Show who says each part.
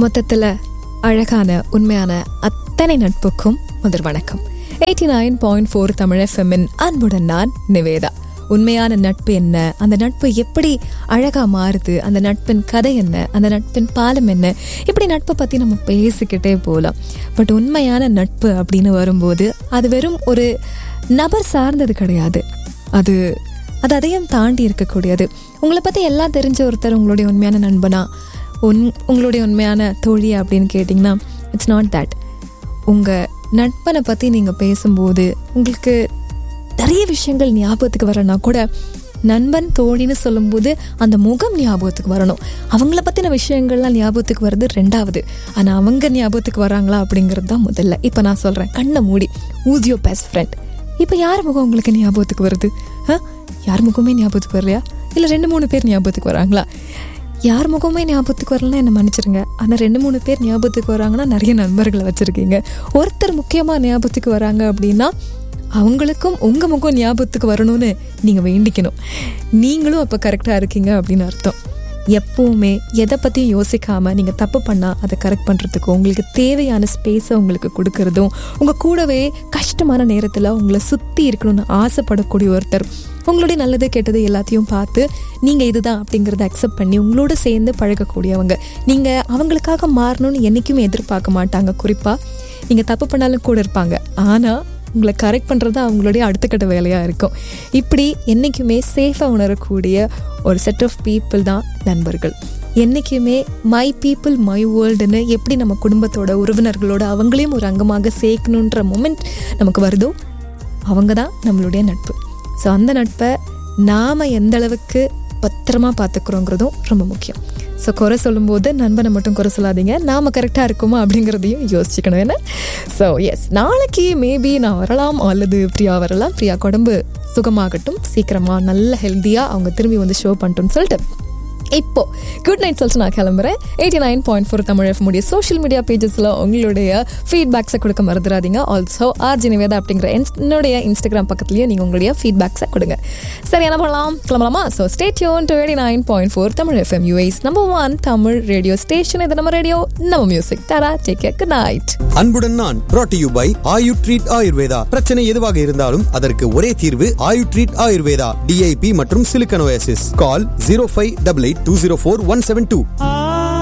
Speaker 1: மொத்தத்தில் அழகான உண்மையான அத்தனை நட்புக்கும் முதல் வணக்கம் eighty nine point four Tamil எஃப்எம்மின் அன்புடன் நான் நிவேதா உண்மையான நட்பு என்ன அந்த நட்பு எப்படி அழகா மாறுது அந்த நட்பின் கதை என்ன அந்த நட்பின் பாலம் என்ன இப்படி நட்பை பத்தி நம்ம பேசிக்கிட்டே போகலாம் பட் உண்மையான நட்பு அப்படின்னு வரும்போது அது வெறும் ஒரு நபர் சார்ந்தது கிடையாது அது அது அதையும் தாண்டி இருக்கக்கூடியது உங்களை பற்றி எல்லாம் தெரிஞ்ச ஒருத்தர் உங்களுடைய உண்மையான நண்பனா உன் உங்களுடைய உண்மையான தோழி அப்படின்னு கேட்டிங்கன்னா இட்ஸ் நாட் தட் உங்கள் நட்பனை பற்றி நீங்கள் பேசும்போது உங்களுக்கு நிறைய விஷயங்கள் ஞாபகத்துக்கு வரனா கூட நண்பன் தோழின்னு சொல்லும்போது அந்த முகம் ஞாபகத்துக்கு வரணும் அவங்கள பற்றின விஷயங்கள்லாம் ஞாபகத்துக்கு வர்றது ரெண்டாவது ஆனால் அவங்க ஞாபகத்துக்கு வராங்களா அப்படிங்கிறது தான் முதல்ல இப்போ நான் சொல்கிறேன் கண்ணை மூடி ஊஸ் யோர் பெஸ்ட் ஃப்ரெண்ட் இப்போ யார் முகம் உங்களுக்கு ஞாபகத்துக்கு வருது ஆ யார் முகமே ஞாபகத்துக்கு வரலையா இல்லை ரெண்டு மூணு பேர் ஞாபகத்துக்கு வராங்களா யார் முகமே ஞாபகத்துக்கு வரலன்னா என்ன மன்னிச்சிருங்க ஆனால் ரெண்டு மூணு பேர் ஞாபகத்துக்கு வராங்கன்னா நிறைய நண்பர்களை வச்சுருக்கீங்க ஒருத்தர் முக்கியமாக ஞாபகத்துக்கு வராங்க அப்படின்னா அவங்களுக்கும் உங்கள் முகம் ஞாபகத்துக்கு வரணும்னு நீங்கள் வேண்டிக்கணும் நீங்களும் அப்போ கரெக்டாக இருக்கீங்க அப்படின்னு அர்த்தம் எப்போவுமே எதை பற்றியும் யோசிக்காமல் நீங்கள் தப்பு பண்ணால் அதை கரெக்ட் பண்ணுறதுக்கும் உங்களுக்கு தேவையான ஸ்பேஸை உங்களுக்கு கொடுக்கறதும் உங்கள் கூடவே கஷ்டமான நேரத்தில் உங்களை சுற்றி இருக்கணும்னு ஆசைப்படக்கூடிய ஒருத்தர் உங்களுடைய நல்லது கெட்டது எல்லாத்தையும் பார்த்து நீங்கள் இதுதான் அப்படிங்கிறத அக்செப்ட் பண்ணி உங்களோட சேர்ந்து பழகக்கூடியவங்க நீங்கள் அவங்களுக்காக மாறணும்னு என்றைக்குமே எதிர்பார்க்க மாட்டாங்க குறிப்பாக நீங்கள் தப்பு பண்ணாலும் கூட இருப்பாங்க ஆனால் உங்களை கரெக்ட் பண்ணுறது அவங்களுடைய அடுத்த கட்ட வேலையாக இருக்கும் இப்படி என்றைக்குமே சேஃபாக உணரக்கூடிய ஒரு செட் ஆஃப் பீப்புள் தான் நண்பர்கள் என்றைக்குமே மை பீப்புள் மை வேர்ல்டுன்னு எப்படி நம்ம குடும்பத்தோட உறவினர்களோட அவங்களையும் ஒரு அங்கமாக சேர்க்கணுன்ற மூமெண்ட் நமக்கு வருதோ அவங்க தான் நம்மளுடைய நட்பு ஸோ அந்த நட்பை நாம் எந்த அளவுக்கு பத்திரமா பார்த்துக்கிறோங்கிறதும் ரொம்ப முக்கியம் ஸோ குறை சொல்லும்போது நண்பனை மட்டும் குறை சொல்லாதீங்க நாம் கரெக்டாக இருக்குமா அப்படிங்கிறதையும் யோசிச்சுக்கணும் என்ன ஸோ எஸ் நாளைக்கு மேபி நான் வரலாம் அல்லது பிரியா வரலாம் பிரியா உடம்பு சுகமாகட்டும் சீக்கிரமாக நல்ல ஹெல்த்தியாக அவங்க திரும்பி வந்து ஷோ பண்ணிட்டோம்னு சொல்லிட்டு இப்போ குட் நைட் சொல்லிட்டு நான் கிளம்புறேன் eighty nine point four Tamil F முடிய சோஷியல் மீடியா பேஜஸில் உங்களுடைய ஃபீட்பேக்ஸை கொடுக்க மறந்துடாதீங்க ஆல்சோ ஆர்ஜி நிவேதா அப்படிங்கிற என்னுடைய இன்ஸ்டாகிராம் பக்கத்துலையும் நீங்கள் உங்களுடைய ஃபீட்பேக்ஸை கொடுங்க சரி என்ன பண்ணலாம் கிளம்பலாமா so stay tuned to eighty nine point four Tamil FM US number one Tamil radio station இது நம்ம ரேடியோ நம்ம மியூசிக் தரா டேக் குட் நைட்
Speaker 2: அன்புடன் நான் brought to you by Ayu treat Ayurveda பிரச்சனை எதுவாக இருந்தாலும் அதற்கு ஒரே தீர்வு ஆயு ட்ரீட் ஆயுர்வேதா டிஐபி மற்றும் சிலிக்கனோசிஸ் call zero five double eight two zero four one seven two